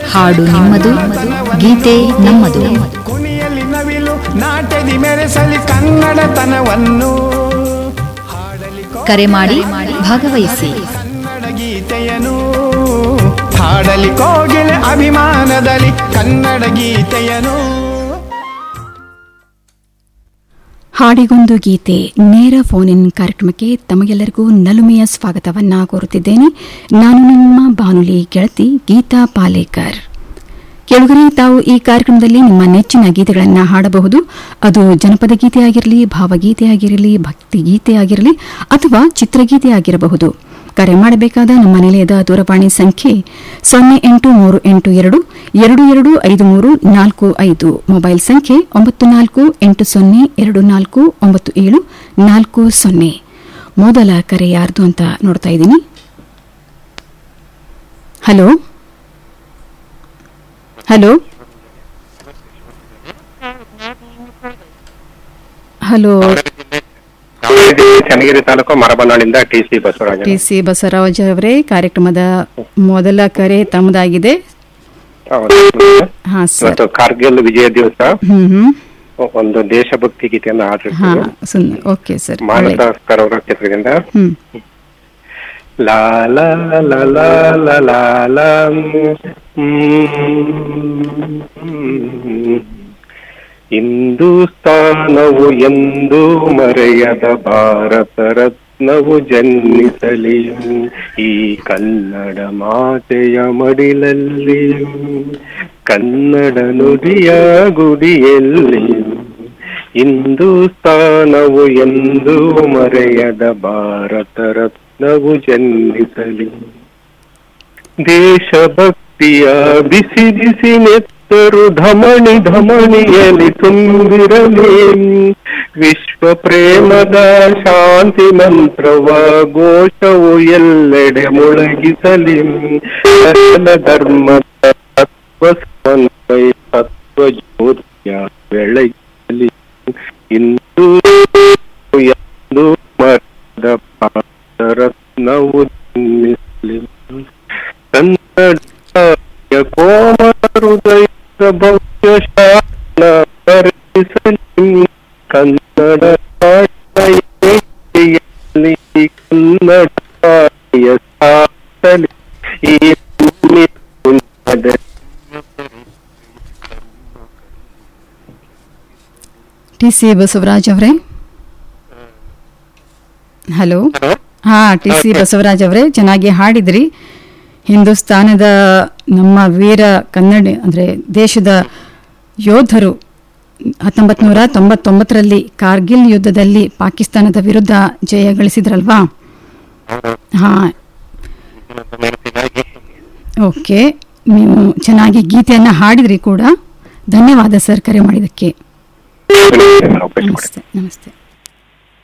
ಹಾಡು ನಿಮ್ಮದು ಗೀತೆ ನಮ್ಮದು ಕುಣಿಯಲ್ಲಿ ನವಿಲು ನಾಟ್ಯದಿ ಮೆರೆಸಲಿ ಕನ್ನಡತನವನ್ನು ಹಾಡಲಿ ಕೋ- ಕರೆ ಮಾಡಿ ಭಾಗವಹಿಸಿ ಕನ್ನಡ ಗೀತೆಯನು ಹಾಡಲಿ ಕೋಗಿಲೆ ಅಭಿಮಾನದಲ್ಲಿ ಕನ್ನಡ ಗೀತೆಯನು ಹಾಡಿಗೊಂದು ಗೀತೆ ನೇರ ಫೋನ್ ಇನ್ ಕಾರ್ಯಕ್ರಮಕ್ಕೆ ತಮಗೆಲ್ಲರಿಗೂ ನಲುಮೆಯ ಸ್ವಾಗತವನ್ನ ಕೋರುತ್ತಿದ್ದೇನೆ ನಾನು ನಿಮ್ಮ ಬಾನುಲಿ ಗೆಳತಿ ಗೀತಾ ಪಾಲೇಕರ್ ಕೆಳಗರೆ ತಾವು ಈ ಕಾರ್ಯಕ್ರಮದಲ್ಲಿ ನಿಮ್ಮ ನೆಚ್ಚಿನ ಗೀತೆಗಳನ್ನು ಹಾಡಬಹುದು ಅದು ಜನಪದ ಗೀತೆ ಆಗಿರಲಿ ಭಾವಗೀತೆ ಆಗಿರಲಿ ಭಕ್ತಿ ಗೀತೆ ಆಗಿರಲಿ ಅಥವಾ ಚಿತ್ರಗೀತೆ ಆಗಿರಬಹುದು ಕರೆ ಮಾಡಬೇಕಾದ ನಮ್ಮ ನಿಲಯದ ದೂರವಾಣಿ ಸಂಖ್ಯೆ ಸೊನ್ನೆ ಎಂಟು ಮೂರು ಎಂಟು ಎರಡು ಎರಡು ಎರಡು ಐದು ಮೂರು ನಾಲ್ಕು ಐದು ಮೊಬೈಲ್ ಸಂಖ್ಯೆ ಒಂಬತ್ತು ನಾಲ್ಕು ಎಂಟು ಸೊನ್ನೆ ಎರಡು ನಾಲ್ಕು ಒಂಬತ್ತು ಏಳು ನಾಲ್ಕು ಸೊನ್ನೆ ಮೊದಲ ಕರೆ ಯಾರ್ದು ಅಂತ ನೋಡ್ತಾ ಇದ್ದೀನಿ hello hello hello Channagiri taluk ಮರಬನಾಳಿಂದ T C Basavaraja T C Basavaraj ಅವರೇ ಕಾರ್ಯಕ್ರಮದ ಮೊದಲ ಕರೆ ತಮ್ಮದಾಗಿದೆ ಹೌದು. ಹಾ ಸರ್ ಇವತ್ತು ಕಾರ್ಗಿಲ್ ವಿಜಯ ದಿವಸ ಹ್ಮ್ ಹ್ಮ್ ಒಂದು ದೇಶಭಕ್ತಿ ಗೀತೆಯನ್ನು ಹಾ ಹಾಡಿರ್ತೀವಿ ಸುನ್ ಓಕೆ ಸರ್ ಮಾನಸ ಸರೋವರ ಕ್ಷೇತ್ರದಿಂದ ಹ್ಮ್ ಲಾ ಲಾ ಲಾ ಲಾ ಲಾ ಲಾ ಲಾ ಹ್ಮ್. ಹಿಂದೂಸ್ತಾನವು ಎಂದು ಮರೆಯದ ಭಾರತ ರತ್ನವು ಜನ್ಮಿಸಲಿ ಈ ಕನ್ನಡ ಮಾತೆಯ ಮಡಿಲಲ್ಲಿ ಕನ್ನಡ ನುಡಿಯ ಗುಡಿಯಲ್ಲಿ ಹಿಂದೂಸ್ತಾನವು ಎಂದು ಮರೆಯದ ಭಾರತ ರತ್ನವು ಜನ್ಮಿಸಲಿ ದೇಶಭಕ್ತಿಯ ಬಿಸಿ ಬಿಸಿ ನೆತ್ತರು ಧಮಣಿ ಧಮಣಿಯಲ್ಲಿ ತುಂಬಿರಲಿ ವಿಶ್ವ ಪ್ರೇಮದ ಶಾಂತಿ ಮಂತ್ರವ ಘೋಷವು ಎಲ್ಲೆಡೆ ಮುಳಗಿಸಲಿ ಸಕಲ ಧರ್ಮದ ತತ್ವ ಸಮನ್ವಯ ತತ್ವ ಜ್ಯೋತಿಯ ಬೆಳಗಿಸಲಿ ಇಂದು ಎಂದು ಮರದ ಭಾರತ ರತ್ನವು ಜನ್ಮಿಸಲಿ ಕನ್ನಡ ಕೋಮಲ ಹೃದಯದ ಭವ್ಯ ಶಾಸನ ಪರಿಸಲಿ ಕನ್ನಡ ಭಾಷೆಯಲ್ಲಿ ಕನ್ನಡ ಭಾಷೆಯ ಸಾಸಲಿ ಈ ಭೂಮಿ ಉನ್ನತ ಟಿ ಸಿ ಬಸವರಾಜ್ ಅವರೇ ಹಲೋ ಹಾ ಟಿ ಸಿ ಬಸವರಾಜ್ ಅವರೇ ಚೆನ್ನಾಗಿ ಹಾಡಿದ್ರಿ ಹಿಂದೂಸ್ತಾನದ ನಮ್ಮ ವೀರ ಕನ್ನಡ ಅಂದ್ರೆ ದೇಶದ ಯೋಧರು ಹತ್ತೊಂಬತ್ತು ನೂರ ತೊಂಬತ್ತೊಂಬತ್ತರಲ್ಲಿ ಕಾರ್ಗಿಲ್ ಯುದ್ಧದಲ್ಲಿ ಪಾಕಿಸ್ತಾನದ ವಿರುದ್ಧ ಜಯ ಗಳಿಸಿದ್ರಲ್ವಾ ಹಾ ಓಕೆ ನೀವು ಚೆನ್ನಾಗಿ ಗೀತೆಯನ್ನ ಹಾಡಿದ್ರಿ ಕೂಡ ಧನ್ಯವಾದ ಸರ್ ಕರೆ ಮಾಡಿದ್ದಕ್ಕೆ ಅವಕಾಶ ಮಾಡಿ ನಮಸ್ತೆ ನಮಸ್ತೆ